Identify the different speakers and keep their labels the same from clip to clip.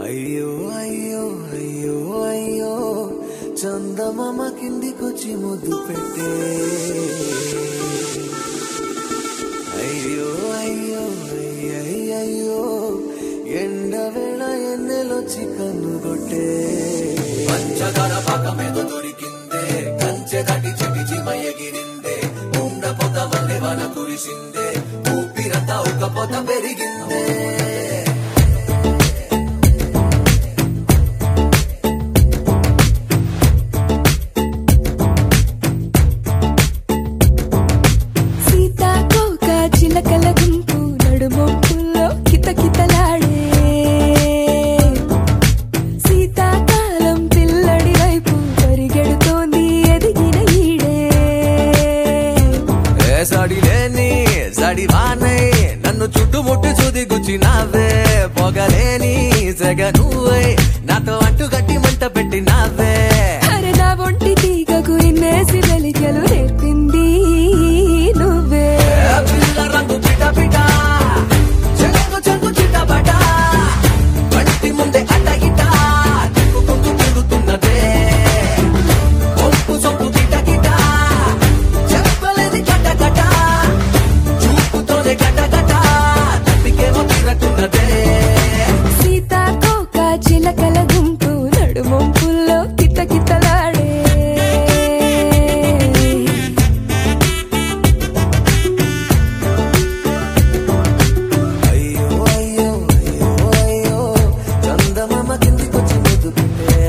Speaker 1: అయ్యో అయ్యో అయ్యో అయ్యో చందమామ కిందికొచ్చి ముద్దు పెట్టే అయ్యో అయ్యో అయ్యయ్యో ఎండ వేళ ఎన్నెలొచ్చి కన్ను కొట్టే పంచదార పాకమేదో దొరికిందే కంచె దాటి చెటి చిమయ ఎగిరిందే ఉండ పొద వల్లే వన కురిసిందే ఊపిరంతా ఒక పొద పెరిగిందే
Speaker 2: సీతాకోక చిలకల గుంపు నడుమొప్పుల్లో కితకితలాడే శీతాకాలం పిల్లడి వైపు పరిగెడుతోంది ఎదిగిన ఈడే
Speaker 1: ఏ సాడి లేని సాడి వానై నన్ను చుట్టుముట్టు చూది గుచ్చినావే పొగలేని సెగ నువ్వై నాతో అంటు గట్టి మంట పెట్టినావే
Speaker 2: అరే నా ఒంటి తీగకు ఇన్నేసి వెలిగలు నేర్పింది నువ్వే
Speaker 1: ఏ పిల్ల రంగు పిట పిట చెంగు చెంగు చిటపట వంటి ముందే అడ్డ ఇట తిప్పుకుంటూ తిరుగుతున్నదే ఒప్పు సొప్పు కిట కిట చెప్పలేది కట కట చూపుతోనే గట గట తప్పికేమో తిరగతున్నదే
Speaker 2: సీతాకోక చిలకల గుంపు నడుమొంపుల్లో కితకితలాడే
Speaker 1: అయ్యో అయ్యో అయ్యో అయ్యో చందమామ కిందికొచ్చి ముద్దు పెట్టే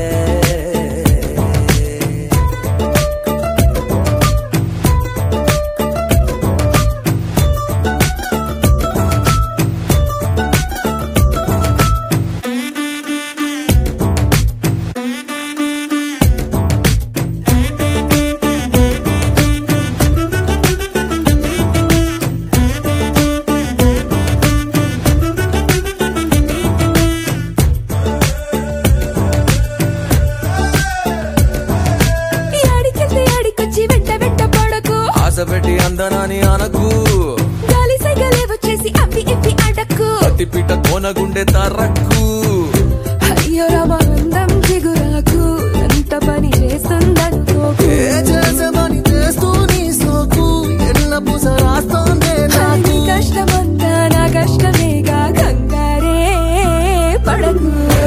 Speaker 2: ఈ ఆడికెళ్ళి ఆడికొచ్చి వెంట వెంట పడకు
Speaker 1: ఆశ పెట్టి అందనాని అనకు
Speaker 2: గాలి సైగలే వచ్చేసి అవి ఇవి అడక్కు
Speaker 1: అతిపిట కోనగుండె తరక్కు
Speaker 2: అయ్యో రామానందం చిగురాకు ఎంత పని చేస్తుందనుకోకు
Speaker 1: ఏ చేసేమని చేస్తూ నీ సోకు ఎల్ల పూస రాస్తోందే
Speaker 2: నీ
Speaker 1: నాకు
Speaker 2: కష్టమంతా నా కష్టమేగా కంగారే పడకు